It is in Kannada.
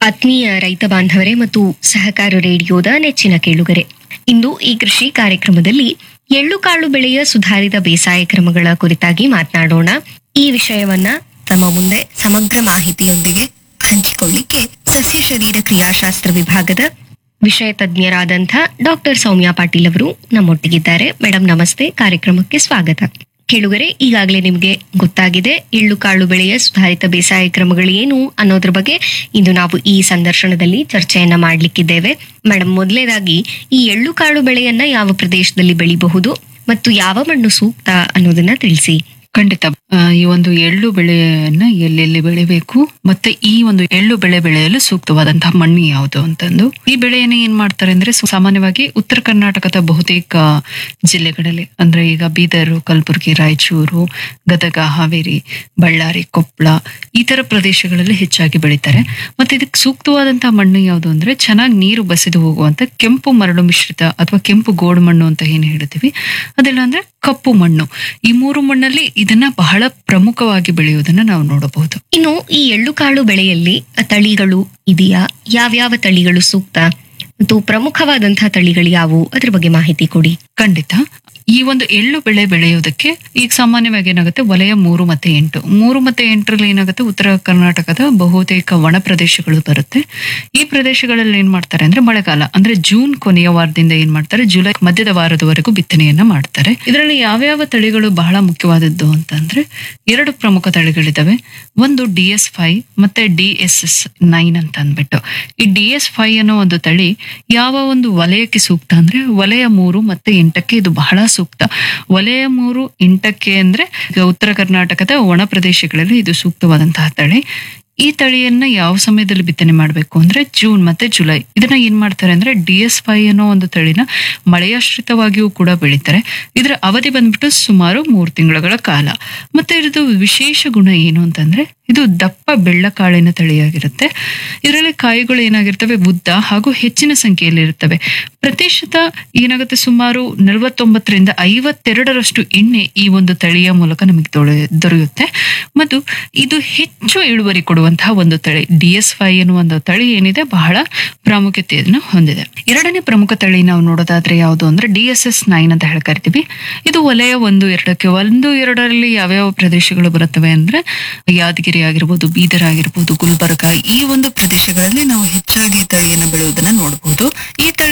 ಆತ್ಮೀಯ ರೈತ ಬಾಂಧವರೇ ಮತ್ತು ಸಹಕಾರ ರೇಡಿಯೋದ ನೆಚ್ಚಿನ ಕೇಳುಗರೆ ಇಂದು ಈ ಕೃಷಿ ಕಾರ್ಯಕ್ರಮದಲ್ಲಿ ಎಳ್ಳು ಕಾಳು ಬೆಳೆಯ ಸುಧಾರಿತ ಬೇಸಾಯ ಕ್ರಮಗಳ ಕುರಿತಾಗಿ ಮಾತನಾಡೋಣ ಈ ವಿಷಯವನ್ನ ತಮ್ಮ ಮುಂದೆ ಸಮಗ್ರ ಮಾಹಿತಿಯೊಂದಿಗೆ ಹಂಚಿಕೊಳ್ಳಿಕ್ಕೆ ಸಸ್ಯ ಶರೀರ ಕ್ರಿಯಾಶಾಸ್ತ್ರ ವಿಭಾಗದ ವಿಷಯ ತಜ್ಞರಾದಂಥ ಡಾಕ್ಟರ್ ಸೌಮ್ಯ ಪಾಟೀಲ್ ಅವರು ನಮ್ಮೊಟ್ಟಿಗಿದ್ದಾರೆ ಮೇಡಮ್ ನಮಸ್ತೆ ಕಾರ್ಯಕ್ರಮಕ್ಕೆ ಸ್ವಾಗತ ಕೇಳುಗರೆ ಈಗಾಗಲೇ ನಿಮಗೆ ಗೊತ್ತಾಗಿದೆ ಎಳ್ಳು ಕಾಳು ಬೆಳೆಯ ಸುಧಾರಿತ ಬೇಸಾಯ ಕ್ರಮಗಳು ಏನು ಅನ್ನೋದ್ರ ಬಗ್ಗೆ ಇಂದು ನಾವು ಈ ಸಂದರ್ಶನದಲ್ಲಿ ಚರ್ಚೆಯನ್ನ ಮಾಡಲಿಕ್ಕಿದ್ದೇವೆ ಮೇಡಮ್ ಮೊದಲನೇದಾಗಿ ಈ ಎಳ್ಳು ಕಾಳು ಬೆಳೆಯನ್ನ ಯಾವ ಪ್ರದೇಶದಲ್ಲಿ ಬೆಳಿಬಹುದು ಮತ್ತು ಯಾವ ಮಣ್ಣು ಸೂಕ್ತ ಅನ್ನೋದನ್ನ ತಿಳಿಸಿ ಖಂಡಿತ ಆ, ಈ ಒಂದು ಎಳ್ಳು ಬೆಳೆಯನ್ನ ಎಲ್ಲೆಲ್ಲಿ ಬೆಳಿಬೇಕು ಮತ್ತೆ ಈ ಒಂದು ಎಳ್ಳು ಬೆಳೆ ಬೆಳೆಯಲು ಸೂಕ್ತವಾದಂತಹ ಮಣ್ಣು ಯಾವುದು ಅಂತಂದು ಈ ಬೆಳೆಯನ್ನ ಏನ್ ಮಾಡ್ತಾರೆ ಅಂದ್ರೆ ಸು- ಸಾಮಾನ್ಯವಾಗಿ ಉತ್ತರ ಕರ್ನಾಟಕದ ಬಹುತೇಕ ಜಿಲ್ಲೆಗಳಲ್ಲಿ ಅಂದ್ರೆ ಈಗ ಬೀದರ್ ಕಲಬುರಗಿ ರಾಯಚೂರು ಗದಗ ಹಾವೇರಿ ಬಳ್ಳಾರಿ ಕೊಪ್ಪಳ ಈ ತರ ಪ್ರದೇಶಗಳಲ್ಲಿ ಹೆಚ್ಚಾಗಿ ಬೆಳೀತಾರೆ ಮತ್ತೆ ಇದಕ್ಕೆ ಸೂಕ್ತವಾದಂತಹ ಮಣ್ಣು ಯಾವುದು ಅಂದ್ರೆ ಚೆನ್ನಾಗಿ ನೀರು ಬಸಿದು ಹೋಗುವಂತ ಕೆಂಪು ಮರಳು ಮಿಶ್ರಿತ ಅಥವಾ ಕೆಂಪು ಗೋಡು ಮಣ್ಣು ಅಂತ ಏನ್ ಹೇಳ್ತೀವಿ ಅದೆಲ್ಲ ಅಂದ್ರೆ ಕಪ್ಪು ಮಣ್ಣು ಈ ಮೂರು ಮಣ್ಣಲ್ಲಿ ಇದನ್ನ ಬಹಳ ಪ್ರಮುಖವಾಗಿ ಬೆಳೆಯುವುದನ್ನ ನಾವು ನೋಡಬಹುದು ಇನ್ನು ಈ ಎಳ್ಳು ಕಾಳು ಬೆಳೆಯಲ್ಲಿ ತಳಿಗಳು ಇದೆಯಾ ಯಾವ್ಯಾವ ತಳಿಗಳು ಸೂಕ್ತ ಮತ್ತು ಪ್ರಮುಖವಾದಂತಹ ತಳಿಗಳು ಯಾವುವು ಅದ್ರ ಬಗ್ಗೆ ಮಾಹಿತಿ ಕೊಡಿ ಖಂಡಿತ ಈ ಒಂದು ಎಳ್ಳು ಬೆಳೆ ಬೆಳೆಯುವುದಕ್ಕೆ ಈಗ ಸಾಮಾನ್ಯವಾಗಿ ಏನಾಗುತ್ತೆ ವಲಯ ಮೂರು ಮತ್ತೆ ಎಂಟು ಮೂರು ಮತ್ತೆ ಎಂಟರಲ್ಲಿ ಏನಾಗುತ್ತೆ ಉತ್ತರ ಕರ್ನಾಟಕದ ಬಹುತೇಕ ಒಣ ಪ್ರದೇಶಗಳು ಬರುತ್ತೆ ಈ ಪ್ರದೇಶಗಳಲ್ಲಿ ಏನ್ ಮಾಡ್ತಾರೆ ಅಂದ್ರೆ ಮಳೆಗಾಲ ಅಂದ್ರೆ ಜೂನ್ ಕೊನೆಯ ವಾರದಿಂದ ಏನ್ ಮಾಡ್ತಾರೆ ಜುಲೈ ಮಧ್ಯದ ವಾರದವರೆಗೂ ಬಿತ್ತನೆಯನ್ನ ಮಾಡ್ತಾರೆ ಇದರಲ್ಲಿ ಯಾವ್ಯಾವ ತಳಿಗಳು ಬಹಳ ಮುಖ್ಯವಾದದ್ದು ಅಂತಂದ್ರೆ ಎರಡು ಪ್ರಮುಖ ತಳಿಗಳಿದಾವೆ ಒಂದು ಡಿ ಎಸ್ ಫೈ ಮತ್ತೆ ಡಿ ಎಸ್ ಎಸ್ ನೈನ್ ಅಂತ ಅಂದ್ಬಿಟ್ಟು ಈ ಡಿ ಎಸ್ ಫೈ ಅನ್ನೋ ಒಂದು ತಳಿ ಯಾವ ಒಂದು ವಲಯಕ್ಕೆ ಸೂಕ್ತ ಅಂದ್ರೆ ವಲಯ ಮೂರು ಮತ್ತೆ ಎಂಟಕ್ಕೆ ಇದು ಬಹಳ ಸೂಕ್ತ ವಲಯ ಮೂರು ಎಂಟಕ್ಕೆ ಅಂದ್ರೆ ಈಗ ಉತ್ತರ ಕರ್ನಾಟಕದ ಒಣ ಪ್ರದೇಶಗಳಲ್ಲಿ ಇದು ಸೂಕ್ತವಾದಂತಹ ತಳಿ ಈ ತಳಿಯನ್ನ ಯಾವ ಸಮಯದಲ್ಲಿ ಬಿತ್ತನೆ ಮಾಡಬೇಕು ಅಂದ್ರೆ ಜೂನ್ ಮತ್ತೆ ಜುಲೈ ಇದನ್ನ ಏನ್ ಮಾಡ್ತಾರೆ ಅಂದ್ರೆ ಡಿ ಎಸ್ ಫೈ ಅನ್ನೋ ಒಂದು ತಳಿನ ಮಳೆಯಾಶ್ರಿತವಾಗಿಯೂ ಕೂಡ ಬೆಳೀತಾರೆ ಇದರ ಅವಧಿ ಬಂದ್ಬಿಟ್ಟು ಸುಮಾರು ಮೂರು ತಿಂಗಳ ಕಾಲ ಮತ್ತೆ ಇದ್ರದ್ದು ವಿಶೇಷ ಗುಣ ಏನು ಅಂತಂದ್ರೆ ಇದು ದಪ್ಪ ಬೆಳ್ಳಕಾಳಿನ ತಳಿಯಾಗಿರುತ್ತೆ ಇದರಲ್ಲಿ ಕಾಯಿಗಳು ಏನಾಗಿರ್ತವೆ ಉದ್ದ ಹಾಗೂ ಹೆಚ್ಚಿನ ಸಂಖ್ಯೆಯಲ್ಲಿ ಇರುತ್ತವೆ ಪ್ರತಿಶತ ಏನಾಗುತ್ತೆ ಸುಮಾರು ನಲವತ್ತೊಂಬತ್ತರಿಂದ ಐವತ್ತೆರಡರಷ್ಟು ಎಣ್ಣೆ ಈ ಒಂದು ತಳಿಯ ಮೂಲಕ ನಮಗೆ ದೊರೆ- ದೊರೆಯುತ್ತೆ ಮತ್ತು ಇದು ಹೆಚ್ಚು ಇಳುವರಿ ಕೊಡುವಂತಹ ಒಂದು ತಳಿ ಡಿ ಎಸ್ ಫೈ ಎನ್ನುವ ಒಂದು ತಳಿ ಏನಿದೆ ಬಹಳ ಪ್ರಾಮುಖ್ಯತೆಯನ್ನು ಹೊಂದಿದೆ ಎರಡನೇ ಪ್ರಮುಖ ತಳಿ ನಾವು ನೋಡೋದಾದ್ರೆ ಯಾವುದು ಅಂದ್ರೆ ಡಿ ಎಸ್ ಎಸ್ ನೈನ್ ಅಂತ ಹೇಳಿ ಕರಿತೀವಿ ಇದು ವಲಯ ಒಂದು ಎರಡಕ್ಕೆ ಒಂದು ಎರಡರಲ್ಲಿ ಯಾವ್ಯಾವ ಪ್ರದೇಶಗಳು ಬರುತ್ತವೆ ಅಂದ್ರೆ ಯಾದಗಿರಿ ಆಗಿರ್ಬೋದು ಬೀದರ್ ಆಗಿರ್ಬೋದು ಗುಲ್ಬರ್ಗ ಈ ಒಂದು ಪ್ರದೇಶಗಳಲ್ಲಿ ನಾವು ಹೆಚ್ಚಾಗಿ ಈ ತಳಿಯನ್ನು ಬೆಳೆಯುವುದನ್ನ ನೋಡಬಹುದು ಈ ತಳಿ